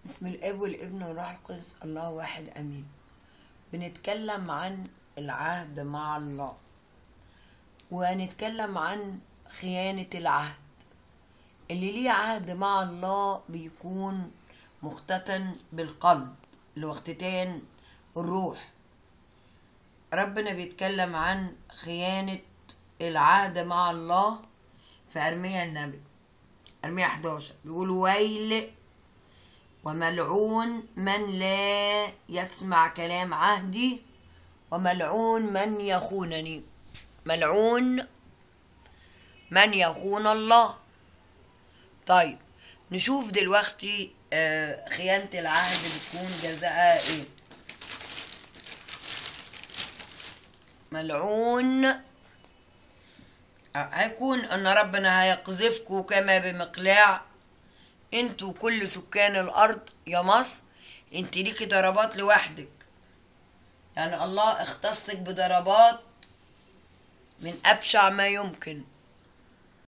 بسم الاب والابن والروح القدس الله واحد امين بنتكلم عن العهد مع الله وهنتكلم عن خيانة العهد اللي ليه عهد مع الله بيكون مختتن بالقلب الوقتتين الروح ربنا بيتكلم عن خيانة العهد مع الله في أرميا النبي أرميا 11 بيقول ويل وملعون من لا يسمع كلام عهدي وملعون من يخونني ملعون من يخون الله طيب نشوف دلوقتي آه، خيانة العهد بتكون جزاءها ايه ملعون آه، هيكون ان ربنا هيقذفكم كما بمقلاع انتوا كل سكان الارض يا مصر انت ليكي ضربات لوحدك يعني الله اختصك بضربات من ابشع ما يمكن